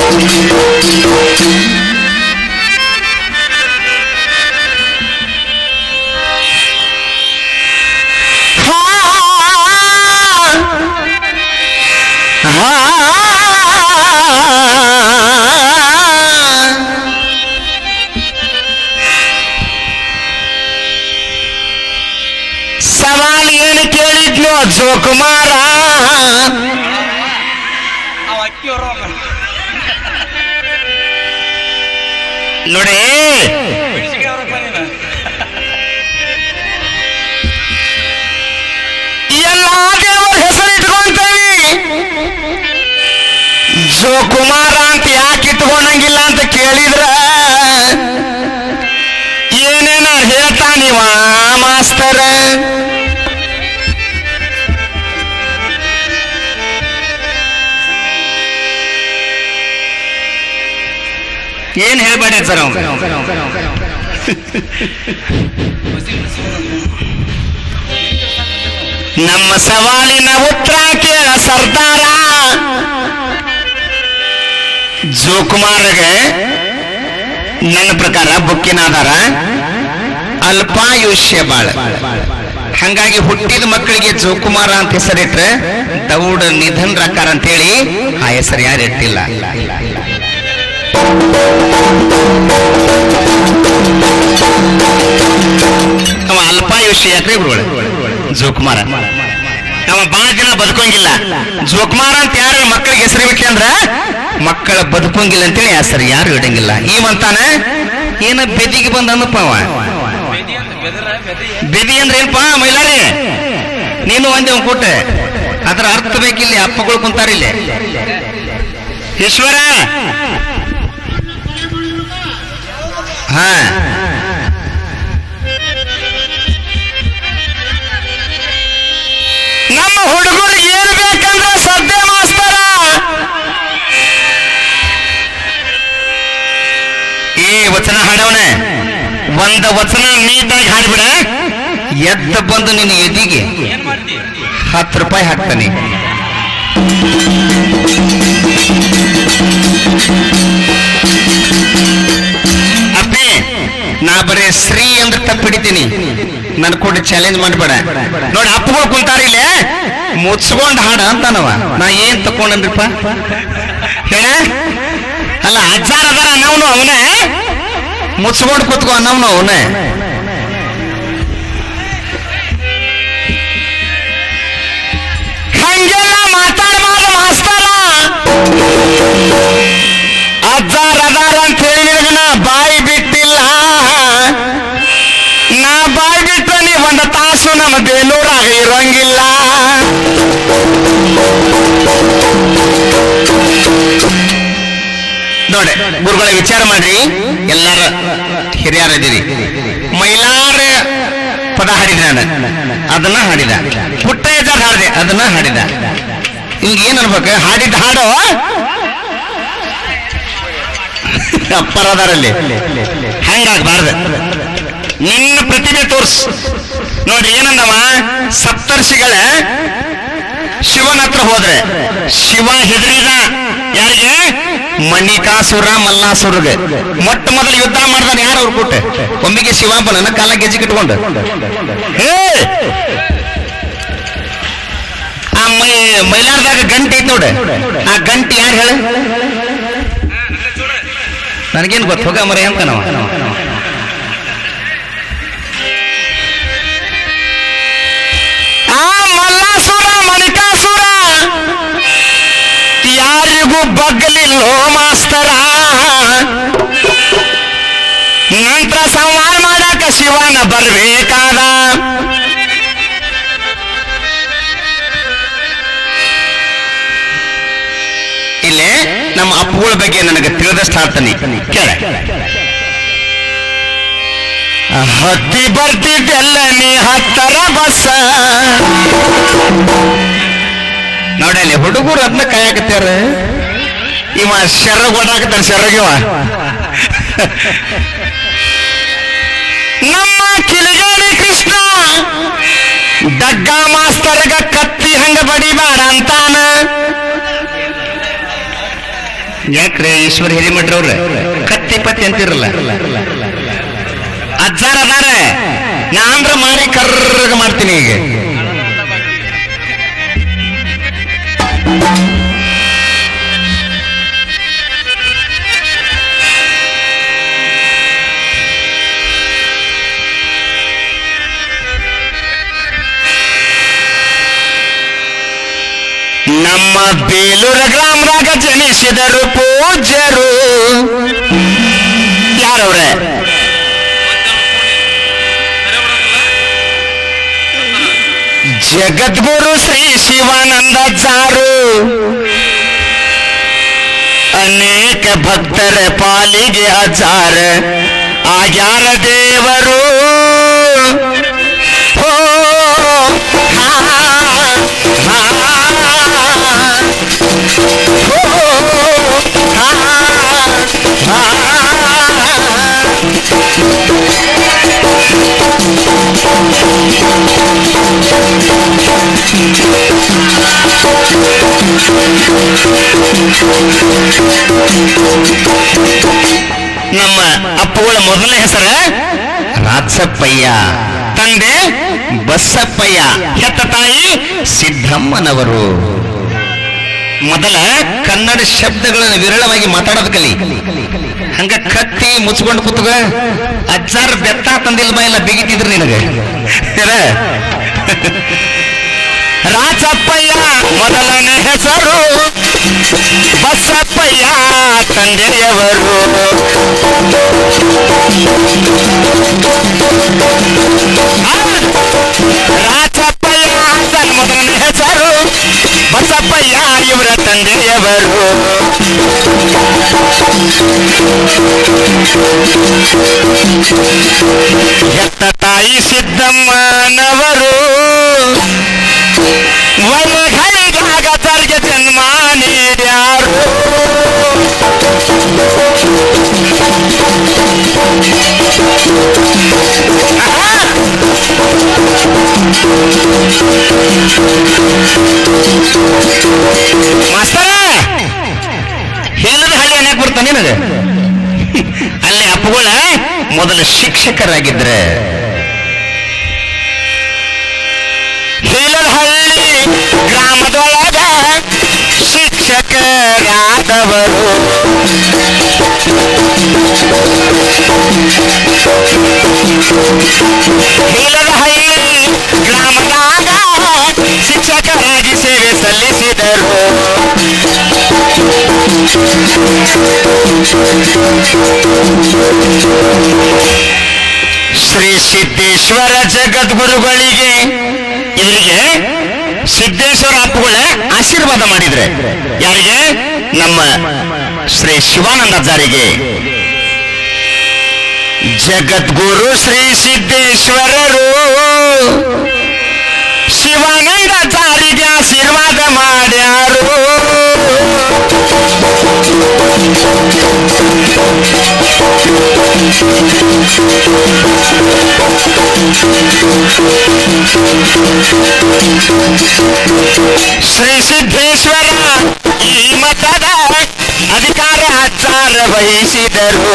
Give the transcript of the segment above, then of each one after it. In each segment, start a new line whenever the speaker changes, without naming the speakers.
ಸವಾಲ್ ಏನು ಕೇಳಿದ್ನು ಜೋಕುಮಾರ
ಅವ ಅಕ್ಕಿ ಹೊರ
ನೋಡಿ
ಬಿಡಿಸಿಗೆ ಅವ್ರ ಬಂದಿನ
ಎಲ್ಲ ದೇವರ ಹೆಸರು ಇಟ್ಕೊಂತೇವಿ ಜೋಕುಮಾರ ಅಂತ ಯಾಕೆ ಇಟ್ಕೊಂಡಂಗಿಲ್ಲ ಅಂತ ಕೇಳಿದ್ರ ಏನೇನ ಹೇಳ್ತಾನಿವ ಮಾಸ್ತರ ಏನ್ ಹೇಳ್ಬೇಡ ಸರ್ ಅವ್ನು ನಮ್ಮ ಸವಾಲಿನ ಉತ್ತರ ಕೇಳ ಸರ್ದಾರ ಜೋಕುಮಾರ್ಗೆ ನನ್ನ ಪ್ರಕಾರ ಬುಕ್ಕಿನ ಆಧಾರ ಅಲ್ಪಾಯುಷ್ಯ ಬಾಳ ಹಂಗಾಗಿ ಹುಟ್ಟಿದ ಮಕ್ಕಳಿಗೆ ಜೋಕುಮಾರ ಅಂತ ಹೆಸರಿಟ್ರೆ ದೌಡ ನಿಧನ್ ರಕಾರ ಅಂತೇಳಿ ಆ ಹೆಸರು ಯಾರು ಇಟ್ಟಿಲ್ಲ ಅವ ಅಲ್ಪಾಯುಷ್ಯ ಯಾಕ್ರಿ ಗುರುಗಳು ಜೋಕುಮಾರ ಅವ ಬಹಳ ದಿನ ಬದುಕಂಗಿಲ್ಲ ಜೋಕುಮಾರ ಅಂತ ಯಾರು ಮಕ್ಕಳಿಗೆ ಹೆಸರು ಬಿಟ್ಟಿ ಅಂದ್ರ ಮಕ್ಕಳ ಬದುಕಂಗಿಲ್ಲ ಅಂತೇಳಿ ಹೆಸರು ಯಾರು ಇಡಂಗಿಲ್ಲ ಈವಂತಾನ ಏನ ಬೆದಿಗೆ ಬಂದ ಅನ್ನಪ್ಪ ಅವ
ಬೆದಿ ಅಂತ ಬೆದರ ಬೆದಿ
ಬೆದಿ ಅಂದ್ರೆ ಏನಪ್ಪ ಮೈಲಾರಿ ನೀನು ಒಂದೇ ಒಂದು ಕೊಟ್ಟೆ ಅದರ ಅರ್ಥ ಬೇಕಿಲ್ಲಿ ಅಪ್ಪಗಳು ಕುಂತಾರಿಲ್ಲಿ ಈಶ್ವರ ಹಾ ನಮ್ಮ ಹುಡುಗರಿಗೆ ಏನು ಬೇಕಂದ್ರೆ ಸದ್ಯ ಮಾಸ್ತರ ಈ ವಚನ ಹಾಡವನೆ ಒಂದ ವಚನ ನೀಟಾಗಿ ಹಾಡ್ಬಿಡ ಎದ್ದ ಬಂದು ನಿನ್ನ ಎದಿಗೆ
ಏನ್ ಮಾಡ್ತಿ
ಹತ್ತು ರೂಪಾಯಿ ಹಾಕ್ತಾನೆ ಅಪ್ಪಿ ನಾ ಬರೀ ಶ್ರೀ ಅಂದ್ರೆ ತಪ್ಪಿಡಿತೀನಿ ನನ್ ಕೂಡ ಚಾಲೆಂಜ್ ಮಾಡ್ಬೇಡ ನೋಡಿ ಅಪ್ಪಗಳು ಕುಂತಾರ ಇಲ್ಲೇ ಮುಚ್ಕೊಂಡ್ ಹಾಡ ಅಂತಾನವ ನಾ ಏನ್ ತಕೊಂಡನ್ರಿಪ್ಪ ಹೇಳ ಅಲ್ಲ ಅಜ್ಜಾರ ಅದಾರ ಅನ್ನವನು ಅವನೇ ಮುಚ್ಕೊಂಡು ಕೂತ್ಕೊ ಅನ್ನವನು ಅವನೇ ಹಂಗೆಲ್ಲ ಮಾತಾಡಬಾರ್ದು ಮಾಸ್ತರ ಅಜ್ಜಾರ್ ಅದಾರ ಅಂತ ಹೇಳಿ ನಿನಗೆ ನಾ ಬಾಯಿ ಬಿಟ್ಟಿಲ್ಲ ನಾ ಬಾಯಿ ಬಿಟ್ಟ ನೀ ಒಂದು ತಾಸು ನಮ್ಮ ಬೇಲೂರಾಗ ಇರೋಂಗಿಲ್ಲ ನೋಡಿ ಗುರುಗಳ ವಿಚಾರ ಮಾಡ್ರಿ ಎಲ್ಲಾರ ಹಿರಿಯರದಿರಿ ಮೈಲಾರ ಪದ ಹಾಡಿದ ನಾನು ಅದನ್ನ ಹಾಡಿದ ಪುಟ್ಟ ಯಜಾರ್ ಹಾಡಿದೆ ಅದನ್ನ ಹಾಡಿದ ಇವಾಗ ಏನ್ ಅನ್ಬೇಕು ಹಾಡಿದ ಹಾಡು ಅಪ್ಪರದಾರಲ್ಲಿ ಹಂಗಾಗಬಾರ್ದು ನಿನ್ನ ಪ್ರತಿಭೆ ತೋರ್ಸ್ ನೋಡ್ರಿ ಏನಂದವ ಸಪ್ತರ್ಷಿಗಳ ಶಿವನ ಹತ್ರ ಹೋದ್ರೆ ಶಿವ ಹೆದರಿದ ಯಾರಿಗೆ ಮಣಿಕಾಸುರ ಮಲ್ಲಾಸುರಗೆ ಮೊಟ್ಟ ಮೊದಲು ಯುದ್ಧ ಮಾಡ್ದಾನೆ ಯಾರು ಅವ್ರು ಕೊಟ್ಟೆ ಒಮ್ಮಿಗೆ ಶಿವಾಂಬನನ್ನ ಕಾಲ ಗೆಜ್ಜಿ ಕಟ್ಕೊಂಡು ಏ! ಆ ಮೈ ಮೈಲಾರದಾಗ ಗಂಟೆ ಐತಿ ನೋಡು ಆ ಗಂಟೆ ಯಾರು ಹೇಳು ನನಗೇನು ಗೊತ್ತು ಹೋಗ ಮರ ಅಂತ ನಾವು ಆ ಮಲ್ಲಾಸುರ ಮಣಿಕಾಸುರ ಯಾರಿಗೂ ಬಗ್ಲಿಲ್ಲೋ ಮಾಸ್ತರ ನಂತರ ಸಂಹಾರ ಮಾಡಾಕ ಶಿವನ ಬರ್ಬೇಕಾದ ಇಲ್ಲೇ ನಮ್ಮ ಅಪ್ಪುಗಳ ಬಗ್ಗೆ ನನಗೆ ತಿಳಿದಷ್ಟು ಹೇಳ್ತಾನೆ ಕೇಳ ಹತ್ತಿ ಬರ್ತಿದ್ದೆಲ್ಲ ನೀ ಹತ್ತರ ಬಸ್ಸ ನೋಡಲ್ಲಿ ಹುಡುಗರು ಅದನ್ನ ಕಾಯಕತ್ಯಾರ ಇವ ಶರ್ರಗ್ ಓಡಾಕತ್ತಾನ ಶರ್ರಗಿವ ನಮ್ಮ ಕಿಲಿಗಾಡಿ ಕೃಷ್ಣ ಡಗ್ಗ ಮಾಸ್ತರ್ಗ ಕತ್ತಿ ಹಂಗ ಬಡಿಬೇಡ ಅಂತಾನ ಯಾಕ್ರೆ ಈಶ್ವರ ಹಿರಿಮಠ್ರವ್ರ ಕತ್ತಿ ಪತ್ತಿ ಅಂತಿರಲ್ಲ ಅಜ್ಜಾರ ಅದಾರ ನಾ ಅಂದ್ರ ಮಾರಿ ಕರ್ರಗ ಮಾಡ್ತೀನಿ ಈಗ ನಮ್ಮ ಬೇಲೂರ ಗ್ರಾಮದಾಗ ಜನಿಸಿದರು ಪೂಜ್ಯರು ಯಾರವ್ರೆ ಜಗದ್ಗುರು ಶ್ರೀ ಶಿವಾನಂದ ಜಾರು ಅನೇಕ ಭಕ್ತರ ಪಾಲಿಗೆ ಹಜಾರ ಆಗ್ಯಾರ ದೇವರು ಹೋ ಹಾ ಹಾ ಹೋ ಹಾ ಹಾ ನಮ್ಮ ಅಪ್ಪುಗಳ ಮೊದಲನೇ ಹೆಸರು ರಾಜಪ್ಪಯ್ಯ ತಂದೆ ಬಸಪ್ಪಯ್ಯ ಹೆತ್ತ ತಾಯಿ ಸಿದ್ದಮ್ಮನವರು ಮೊದಲ ಕನ್ನಡ ಶಬ್ದಗಳನ್ನು ವಿರಳವಾಗಿ ಮಾತಾಡೋದು ಕಲಿ ಹಂಗ ಕತ್ತಿ ಮುಚ್ಕೊಂಡು ಕೂತ್ಗ ಅಜ್ಜಾರ್ ಬೆತ್ತ ತಂದಿಲ್ ಬಾ ಎಲ್ಲ ಬಿಗಿತಿದ್ರು ನಿನಗೆ ಏನ? ರಾಜಪ್ಪಯ್ಯ ಮೊದಲನೇ ಹೆಸರು ಬಸಪ್ಪಯ್ಯ ತಂದೆಯವರು ಆ, ರಾಜಪ್ಪಯ್ಯ ತನ್ನ ಮೊದಲನೇ ಹೆಸರು ಬಸಪ್ಪಯ್ಯ ಇವರ ತಂದೆಯವರು ಹೆತ್ತ ತಾಯಿ ಸಿದ್ದಮ್ಮನವರು ವನಗಳಿಗಾಗ ತರ್ಗೆ ಜನ್ಮ ನೀಡ್ಯಾರು ಮಾಸ್ತರ ಹೇಳದ ಹಳ್ಳಿ ಅನ್ನಕ್ ಬರ್ತಾನೆ ನಿನಗೆ ಅಲ್ಲಿ ಅಪ್ಪುಗಳ ಮೊದಲ ಶಿಕ್ಷಕರಾಗಿದ್ರೆ ಹೀಲಹಳ್ಳಿ ಗ್ರಾಮದೊಳಗ ಶಿಕ್ಷಕರಾದವರು ಹೀಲಹಳ್ಳಿ ಗ್ರಾಮದಾಗ ಶಿಕ್ಷಕರಾಗಿ ಸೇವೆ ಸಲ್ಲಿಸಿದರು ಶ್ರೀ ಸಿದ್ದೇಶ್ವರ ಜಗದ್ಗುರುಗಳಿಗೆ ಇವರಿಗೆ ಸಿದ್ದೇಶ್ವರ ಅಪ್ಪುಗಳೇ ಆಶೀರ್ವಾದ ಮಾಡಿದ್ರೆ ಯಾರಿಗೆ ನಮ್ಮ ಶ್ರೀ ಶಿವಾನಂದಾಚಾರಿಗೆ ಜಗದ್ಗುರು ಶ್ರೀ ಸಿದ್ದೇಶ್ವರರು ಶಿವಾನಂದಾಚಾರಿಗೆ ಆಶೀರ್ವಾದ ಮಾಡ್ಯಾರು ಶ್ರೀ ಸಿದ್ದೇಶ್ವರ ಈ ಮಠದ ಅಧಿಕಾರ ಆಚಾರ ವಹಿಸಿದರು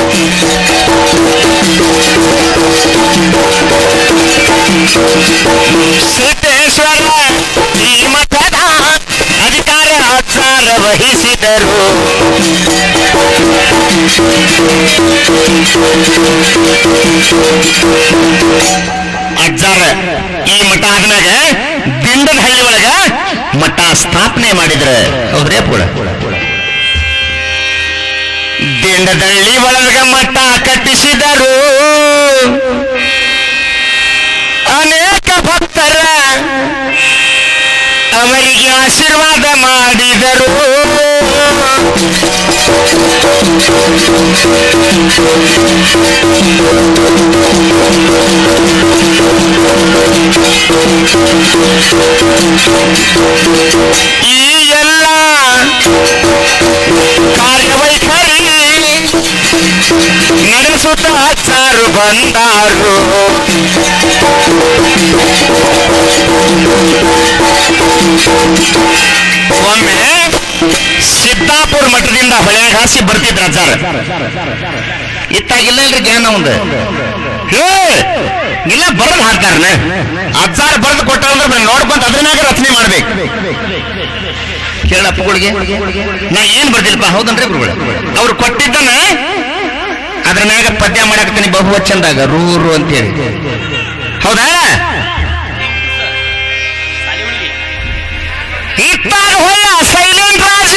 ಸಿದ್ದೇಶ್ವರ ಈ ಮಠದ ಅಧಿಕಾರ ಆಚಾರ ವಹಿಸಿದರು ಅಜ್ಜಾರ ಈ ಮಠ ಆದ್ಮ್ಯಾಗ ದಿಂಡದ ಹಳ್ಳಿ ಒಳಗ ಮಠ ಸ್ಥಾಪನೆ ಮಾಡಿದ್ರ ಹೌದ್ರಿ ಪುಳ ದಿಂಡದಳ್ಳಿ ಒಳಗ ಮಠ ಕಟ್ಟಿಸಿದರು ಅನೇಕ ಭಕ್ತರ ಅವರಿಗೆ ಆಶೀರ್ವಾದ ಮಾಡಿದರು ಈ ಎಲ್ಲ ಕಾರ್ಯವೈಖರಿ ನಡೆಸುತ್ತ ಹಚ್ಚಾರು ಬಂದಾರು ಒಮ್ಮೆ ಸಿದ್ದಾಪುರ ಮಠದಿಂದ ಹೊಳ್ಯಾಗ ಹಾಸಿ ಬರ್ತಿದ್ರ ಅಜ್ಜಾರ ಇತ್ತಾಗಿಲ್ಲ ಇಲ್ರಿ ಜ್ಞಾನ ಒಂದು ಹೇ ಇಲ್ಲ ಬರದ್ ಹಾಡ್ತಾರನ ಅಜ್ಜಾರ ಬರೆದು ಕೊಟ್ಟ ಅಂದ್ರೆ ನೋಡ್ಕೊಂತ ಅದ್ರನ್ಯಾಗ ರಚನೆ ಮಾಡ್ಬೇಕು ಕೇಳಪ್ಪಗಳಿಗೆ ನಾ ಏನ್ ಬರ್ದಿಲ್ಲಪ್ಪ ಹೌದನ್ರಿ ಗುರುಗಳು ಅವ್ರು ಕೊಟ್ಟಿದ್ದನ್ನ ಅದ್ರ ಮ್ಯಾಗ ಪದ್ಯ ಮಾಡಾಕತ್ತೀನಿ ಬಹುವಚನದಾಗ ರೂರು ಅಂತೇಳಿ ಹೌದಾ ಇತ್ತಾಗ ಹೊಳ್ಳ ಸೈಲೆಂಟ್ ರಾಜ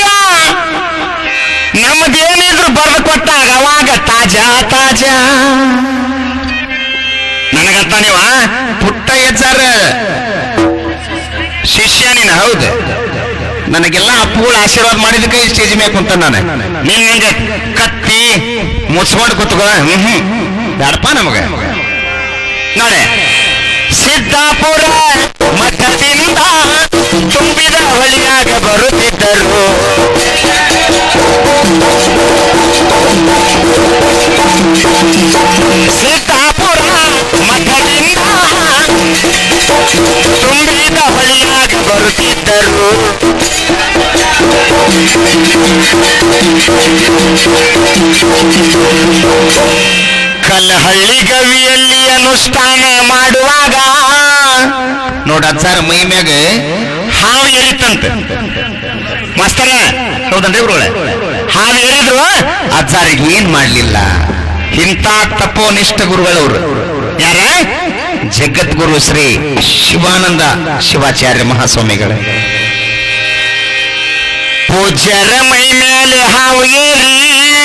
ನಮ್ದೇನಿದ್ರು ಬರೆದು ಕೊಟ್ಟಾಗ ಅವಾಗ ತಾಜಾ ತಾಜಾ ನನಗಂತ ನೀವ ಪುಟ್ಟ ಎಜ್ಜಾರ ಶಿಷ್ಯ ನೀನು ಹೌದು ನನಗೆಲ್ಲ ಅಪ್ಪುಗಳು ಆಶೀರ್ವಾದ ಮಾಡಿದಕ್ಕೆ ಈ ಸ್ಟೇಜ್ ಮೇಲೆ ಕುಂತ ನಾನು ನೀನ್ ಹಿಂಗ ಕತ್ತಿ ಮುಚ್ಕೊಂಡು ಕೂತ್ಕೋ ಹ್ಮ್ ಹ್ಮ್ ಬ್ಯಾಡಪ್ಪ ನಮಗ ನೋಡೆ ಸಿದ್ದಾಪುರ ಮಠದಿಂದ ತುಂಬಿದ ಹೊಳಿಯಾಗ ಬರುತ್ತಿದ್ದರು ಸಿದ್ದಾಪುರ ಮಠದಿಂದ ತುಂಬಿದ ಹೊಳಿಯಾಗ ಬರುತ್ತಿದ್ದರು ಕಲ್ಲಹಳ್ಳಿ ಗವಿಯಲ್ಲಿ ಅನುಷ್ಠಾನ ಮಾಡುವಾಗ ನೋಡ ಅಜ್ಜಾರ ಮೈ ಮ್ಯಾಗ ಹಾವು ಏರಿತಂತೆ ಮಾಸ್ತರ ಹೌದನ್ರಿ ಇವ್ರೊಳೆ ಹಾವು ಏರಿದ್ರು ಅಜ್ಜಾರಿಗೆ ಏನ್ ಮಾಡ್ಲಿಲ್ಲ ಇಂಥ ತಪೋನಿಷ್ಠ ಗುರುಗಳವರು ಯಾರ ಜಗದ್ಗುರು ಶ್ರೀ ಶಿವಾನಂದ ಶಿವಾಚಾರ್ಯ ಮಹಾಸ್ವಾಮಿಗಳು ಪೂಜ್ಯರ ಮೈ ಮೇಲೆ ಹಾವು ಏರಿ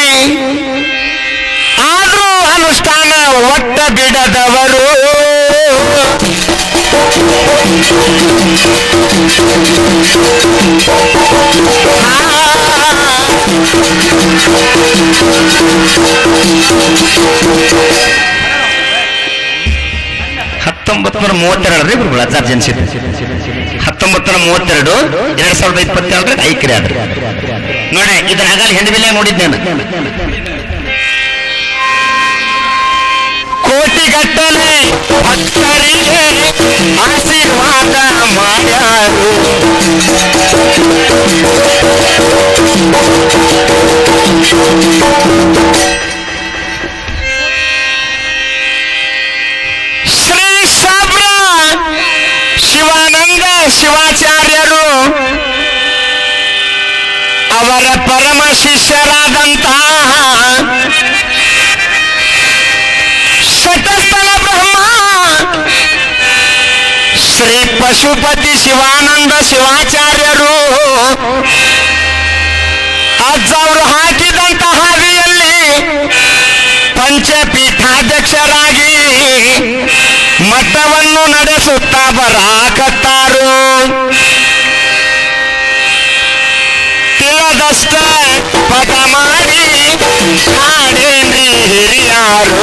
ಆದ್ರೂ ಅನುಷ್ಠಾನ ಒಟ್ಟ ಬಿಡದವರು ಹತ್ತೊಂಬತ್ತು ನೂರ ಮೂವತ್ತೆರಡರಿ ಗುರುಗಳು ಅಜ್ಜಾರ್ ಜನಿಸಿದ್ರು ಹತ್ತೊಂಬತ್ತು ನೂರ ಮೂವತ್ತೆರಡು ಎರಡ್ ಸಾವಿರದ ಇಪ್ಪತ್ತೆರಡರ ಐಕ್ರೆ ಆದ್ರು ನೋಡಿ ಇದನ್ನ ಆಗಲ್ಲ ಹೆಂಡ ಬಿಲ್ಲ ನೋಡಿದ್ದೇನೆ ಕೋಟಿಗಟ್ಟಲೆ ಭಕ್ತರಿಗೆ ಆಶೀರ್ವಾದ ಮಾಡ್ಯಾರು ಶ್ರೀ ಸಾಬ್ರ ಶಿವಾನಂದ ಶಿವಾಚಾರ್ಯರು ಅವರ ಪರಮ ಶಿಷ್ಯರಾದಂತಹ ಶತಸ್ಥಲ ಬ್ರಹ್ಮ ಶ್ರೀ ಪಶುಪತಿ ಶಿವಾನಂದ ಶಿವಾಚಾರ್ಯರು ಅಜ್ಜ ಅವರು ಹಾಕಿದಂತ ಹಾದಿಯಲ್ಲಿ ಪಂಚಪೀಠಾಧ್ಯಕ್ಷರಾಗಿ ಮಠವನ್ನು ನಡೆಸುತ್ತಾ ಬರಾಕತ್ತಾರು ತಿಳದಷ್ಟ ಪದ ಮಾಡಿ ಹಾಡೇನ್ರಿ ಹಿರಿಯಾರು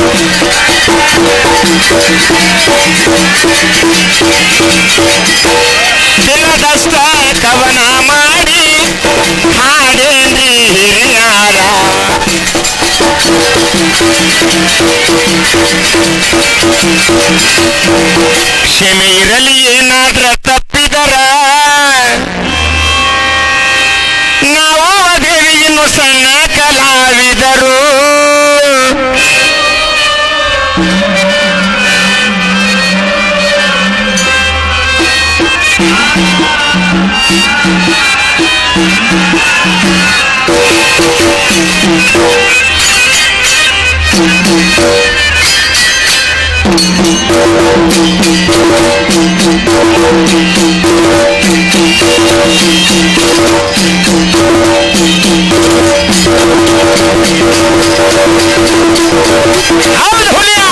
ತಿಳದಷ್ಟ ಕವನ ಮಾಡಿ ಹಾಡೇನ್ರಿ ಹಿರಿಯಾರ ಕ್ಷಮೆ ಇರಲಿ ಏನಾದ್ರ ತಪ್ಪಿದರ ನಾವು ದೇವಿ ಇನ್ನು ಸಣ್ಣ ಕಲಾವಿದರು ಹೌದು ಹುಲಿಯ